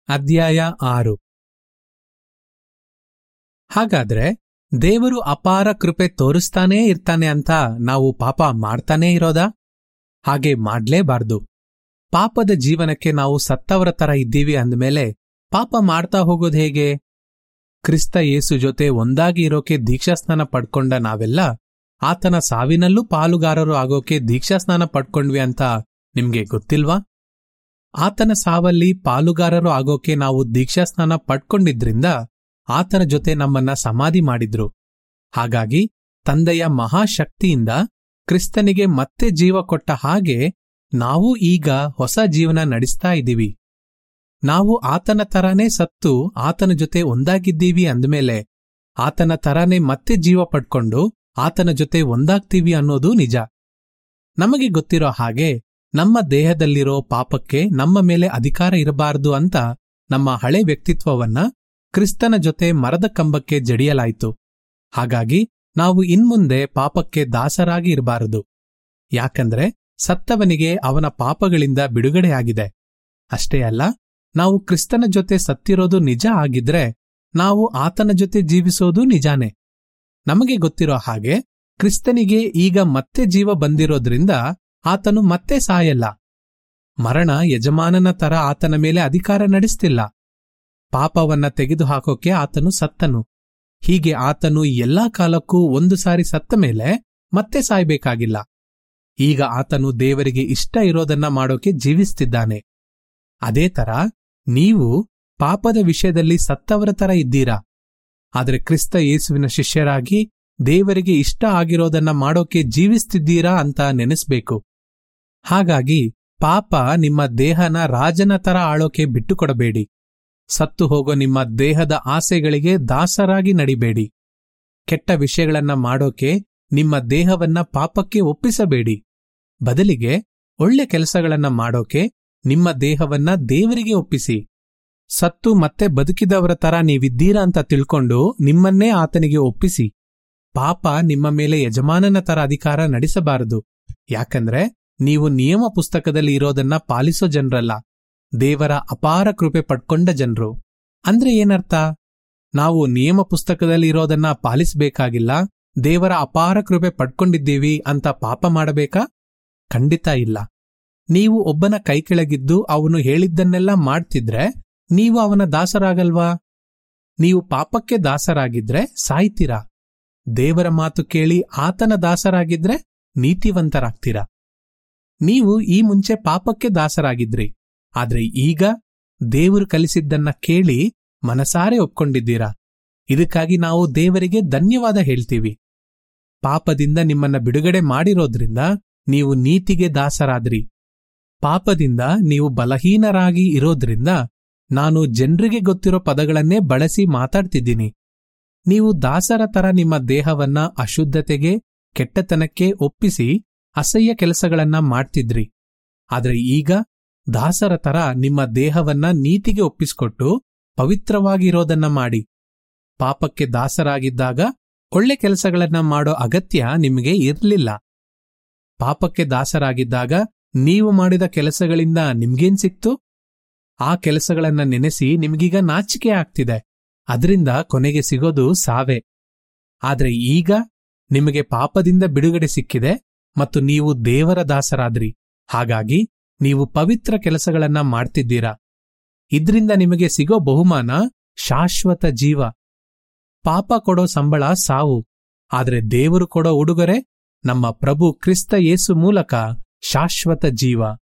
ಅಧ್ಯಾಯ ಆರು ಹಾಗಾದ್ರೆ ದೇವರು ಅಪಾರ ಕೃಪೆ ತೋರಿಸ್ತಾನೇ ಇರ್ತಾನೆ ಅಂತ ನಾವು ಪಾಪ ಮಾಡ್ತಾನೇ ಇರೋದಾ ಹಾಗೆ ಮಾಡ್ಲೇಬಾರ್ದು ಪಾಪದ ಜೀವನಕ್ಕೆ ನಾವು ಸತ್ತವರ ತರ ಇದ್ದೀವಿ ಅಂದ್ಮೇಲೆ ಪಾಪ ಮಾಡ್ತಾ ಹೋಗೋದು ಹೇಗೆ ಕ್ರಿಸ್ತ ಯೇಸು ಜೊತೆ ಒಂದಾಗಿ ಇರೋಕೆ ದೀಕ್ಷಾಸ್ನಾನ ಪಡ್ಕೊಂಡ ನಾವೆಲ್ಲ ಆತನ ಸಾವಿನಲ್ಲೂ ಪಾಲುಗಾರರು ಆಗೋಕೆ ದೀಕ್ಷಾಸ್ನಾನ ಪಡ್ಕೊಂಡ್ವಿ ಅಂತ ನಿಮ್ಗೆ ಗೊತ್ತಿಲ್ವಾ ಆತನ ಸಾವಲ್ಲಿ ಪಾಲುಗಾರರು ಆಗೋಕೆ ನಾವು ದೀಕ್ಷಾಸ್ನಾನ ಪಡ್ಕೊಂಡಿದ್ರಿಂದ ಆತನ ಜೊತೆ ನಮ್ಮನ್ನ ಸಮಾಧಿ ಮಾಡಿದ್ರು ಹಾಗಾಗಿ ತಂದೆಯ ಮಹಾಶಕ್ತಿಯಿಂದ ಕ್ರಿಸ್ತನಿಗೆ ಮತ್ತೆ ಜೀವ ಕೊಟ್ಟ ಹಾಗೆ ನಾವು ಈಗ ಹೊಸ ಜೀವನ ನಡೆಸ್ತಾ ಇದ್ದೀವಿ ನಾವು ಆತನ ತರಾನೇ ಸತ್ತು ಆತನ ಜೊತೆ ಒಂದಾಗಿದ್ದೀವಿ ಅಂದ್ಮೇಲೆ ಆತನ ತರಾನೇ ಮತ್ತೆ ಜೀವ ಪಡ್ಕೊಂಡು ಆತನ ಜೊತೆ ಒಂದಾಗ್ತೀವಿ ಅನ್ನೋದು ನಿಜ ನಮಗೆ ಗೊತ್ತಿರೋ ಹಾಗೆ ನಮ್ಮ ದೇಹದಲ್ಲಿರೋ ಪಾಪಕ್ಕೆ ನಮ್ಮ ಮೇಲೆ ಅಧಿಕಾರ ಇರಬಾರದು ಅಂತ ನಮ್ಮ ಹಳೆ ವ್ಯಕ್ತಿತ್ವವನ್ನ ಕ್ರಿಸ್ತನ ಜೊತೆ ಮರದ ಕಂಬಕ್ಕೆ ಜಡಿಯಲಾಯಿತು ಹಾಗಾಗಿ ನಾವು ಇನ್ಮುಂದೆ ಪಾಪಕ್ಕೆ ದಾಸರಾಗಿ ಇರಬಾರದು ಯಾಕಂದ್ರೆ ಸತ್ತವನಿಗೆ ಅವನ ಪಾಪಗಳಿಂದ ಬಿಡುಗಡೆಯಾಗಿದೆ ಅಷ್ಟೇ ಅಲ್ಲ ನಾವು ಕ್ರಿಸ್ತನ ಜೊತೆ ಸತ್ತಿರೋದು ನಿಜ ಆಗಿದ್ರೆ ನಾವು ಆತನ ಜೊತೆ ಜೀವಿಸೋದು ನಿಜಾನೇ ನಮಗೆ ಗೊತ್ತಿರೋ ಹಾಗೆ ಕ್ರಿಸ್ತನಿಗೆ ಈಗ ಮತ್ತೆ ಜೀವ ಬಂದಿರೋದ್ರಿಂದ ಆತನು ಮತ್ತೆ ಸಾಯಲ್ಲ ಮರಣ ಯಜಮಾನನ ತರ ಆತನ ಮೇಲೆ ಅಧಿಕಾರ ನಡೆಸ್ತಿಲ್ಲ ಪಾಪವನ್ನ ತೆಗೆದುಹಾಕೋಕೆ ಆತನು ಸತ್ತನು ಹೀಗೆ ಆತನು ಎಲ್ಲಾ ಕಾಲಕ್ಕೂ ಒಂದು ಸಾರಿ ಸತ್ತ ಮೇಲೆ ಮತ್ತೆ ಸಾಯ್ಬೇಕಾಗಿಲ್ಲ ಈಗ ಆತನು ದೇವರಿಗೆ ಇಷ್ಟ ಇರೋದನ್ನ ಮಾಡೋಕೆ ಜೀವಿಸ್ತಿದ್ದಾನೆ ಅದೇ ತರ ನೀವು ಪಾಪದ ವಿಷಯದಲ್ಲಿ ಸತ್ತವರ ತರ ಇದ್ದೀರಾ ಆದ್ರೆ ಕ್ರಿಸ್ತ ಯೇಸುವಿನ ಶಿಷ್ಯರಾಗಿ ದೇವರಿಗೆ ಇಷ್ಟ ಆಗಿರೋದನ್ನ ಮಾಡೋಕೆ ಜೀವಿಸ್ತಿದ್ದೀರಾ ಅಂತ ನೆನೆಸ್ಬೇಕು ಹಾಗಾಗಿ ಪಾಪ ನಿಮ್ಮ ದೇಹನ ರಾಜನ ತರ ಆಳೋಕೆ ಬಿಟ್ಟುಕೊಡಬೇಡಿ ಸತ್ತು ಹೋಗೋ ನಿಮ್ಮ ದೇಹದ ಆಸೆಗಳಿಗೆ ದಾಸರಾಗಿ ನಡಿಬೇಡಿ ಕೆಟ್ಟ ವಿಷಯಗಳನ್ನ ಮಾಡೋಕೆ ನಿಮ್ಮ ದೇಹವನ್ನ ಪಾಪಕ್ಕೆ ಒಪ್ಪಿಸಬೇಡಿ ಬದಲಿಗೆ ಒಳ್ಳೆ ಕೆಲಸಗಳನ್ನ ಮಾಡೋಕೆ ನಿಮ್ಮ ದೇಹವನ್ನ ದೇವರಿಗೆ ಒಪ್ಪಿಸಿ ಸತ್ತು ಮತ್ತೆ ಬದುಕಿದವರ ತರ ನೀವಿದ್ದೀರಾ ಅಂತ ತಿಳ್ಕೊಂಡು ನಿಮ್ಮನ್ನೇ ಆತನಿಗೆ ಒಪ್ಪಿಸಿ ಪಾಪ ನಿಮ್ಮ ಮೇಲೆ ಯಜಮಾನನ ತರ ಅಧಿಕಾರ ನಡೆಸಬಾರದು ಯಾಕಂದ್ರೆ ನೀವು ನಿಯಮ ಪುಸ್ತಕದಲ್ಲಿ ಇರೋದನ್ನ ಪಾಲಿಸೋ ಜನರಲ್ಲ ದೇವರ ಅಪಾರ ಕೃಪೆ ಪಡ್ಕೊಂಡ ಜನರು ಅಂದ್ರೆ ಏನರ್ಥ ನಾವು ನಿಯಮ ಪುಸ್ತಕದಲ್ಲಿ ಇರೋದನ್ನ ಪಾಲಿಸಬೇಕಾಗಿಲ್ಲ ದೇವರ ಅಪಾರ ಕೃಪೆ ಪಡ್ಕೊಂಡಿದ್ದೀವಿ ಅಂತ ಪಾಪ ಮಾಡಬೇಕಾ ಖಂಡಿತ ಇಲ್ಲ ನೀವು ಒಬ್ಬನ ಕೈ ಕೆಳಗಿದ್ದು ಅವನು ಹೇಳಿದ್ದನ್ನೆಲ್ಲ ಮಾಡ್ತಿದ್ರೆ ನೀವು ಅವನ ದಾಸರಾಗಲ್ವಾ ನೀವು ಪಾಪಕ್ಕೆ ದಾಸರಾಗಿದ್ರೆ ಸಾಯ್ತೀರಾ ದೇವರ ಮಾತು ಕೇಳಿ ಆತನ ದಾಸರಾಗಿದ್ರೆ ನೀತಿವಂತರಾಗ್ತೀರಾ ನೀವು ಈ ಮುಂಚೆ ಪಾಪಕ್ಕೆ ದಾಸರಾಗಿದ್ರಿ ಆದ್ರೆ ಈಗ ದೇವರು ಕಲಿಸಿದ್ದನ್ನ ಕೇಳಿ ಮನಸಾರೆ ಒಪ್ಕೊಂಡಿದ್ದೀರಾ ಇದಕ್ಕಾಗಿ ನಾವು ದೇವರಿಗೆ ಧನ್ಯವಾದ ಹೇಳ್ತೀವಿ ಪಾಪದಿಂದ ನಿಮ್ಮನ್ನ ಬಿಡುಗಡೆ ಮಾಡಿರೋದ್ರಿಂದ ನೀವು ನೀತಿಗೆ ದಾಸರಾದ್ರಿ ಪಾಪದಿಂದ ನೀವು ಬಲಹೀನರಾಗಿ ಇರೋದ್ರಿಂದ ನಾನು ಜನರಿಗೆ ಗೊತ್ತಿರೋ ಪದಗಳನ್ನೇ ಬಳಸಿ ಮಾತಾಡ್ತಿದ್ದೀನಿ ನೀವು ದಾಸರ ತರ ನಿಮ್ಮ ದೇಹವನ್ನ ಅಶುದ್ಧತೆಗೆ ಕೆಟ್ಟತನಕ್ಕೆ ಒಪ್ಪಿಸಿ ಅಸಹ್ಯ ಕೆಲಸಗಳನ್ನ ಮಾಡ್ತಿದ್ರಿ ಆದ್ರೆ ಈಗ ದಾಸರ ತರ ನಿಮ್ಮ ದೇಹವನ್ನ ನೀತಿಗೆ ಒಪ್ಪಿಸ್ಕೊಟ್ಟು ಪವಿತ್ರವಾಗಿರೋದನ್ನ ಮಾಡಿ ಪಾಪಕ್ಕೆ ದಾಸರಾಗಿದ್ದಾಗ ಒಳ್ಳೆ ಕೆಲಸಗಳನ್ನ ಮಾಡೋ ಅಗತ್ಯ ನಿಮಗೆ ಇರ್ಲಿಲ್ಲ ಪಾಪಕ್ಕೆ ದಾಸರಾಗಿದ್ದಾಗ ನೀವು ಮಾಡಿದ ಕೆಲಸಗಳಿಂದ ನಿಮ್ಗೇನ್ ಸಿಕ್ತು ಆ ಕೆಲಸಗಳನ್ನ ನೆನೆಸಿ ನಿಮ್ಗೀಗ ನಾಚಿಕೆ ಆಗ್ತಿದೆ ಅದರಿಂದ ಕೊನೆಗೆ ಸಿಗೋದು ಸಾವೇ ಆದ್ರೆ ಈಗ ನಿಮಗೆ ಪಾಪದಿಂದ ಬಿಡುಗಡೆ ಸಿಕ್ಕಿದೆ ಮತ್ತು ನೀವು ದೇವರ ದಾಸರಾದ್ರಿ ಹಾಗಾಗಿ ನೀವು ಪವಿತ್ರ ಕೆಲಸಗಳನ್ನ ಮಾಡ್ತಿದ್ದೀರಾ ಇದ್ರಿಂದ ನಿಮಗೆ ಸಿಗೋ ಬಹುಮಾನ ಶಾಶ್ವತ ಜೀವ ಪಾಪ ಕೊಡೋ ಸಂಬಳ ಸಾವು ಆದ್ರೆ ದೇವರು ಕೊಡೋ ಉಡುಗೊರೆ ನಮ್ಮ ಪ್ರಭು ಕ್ರಿಸ್ತ ಯೇಸು ಮೂಲಕ ಶಾಶ್ವತ ಜೀವ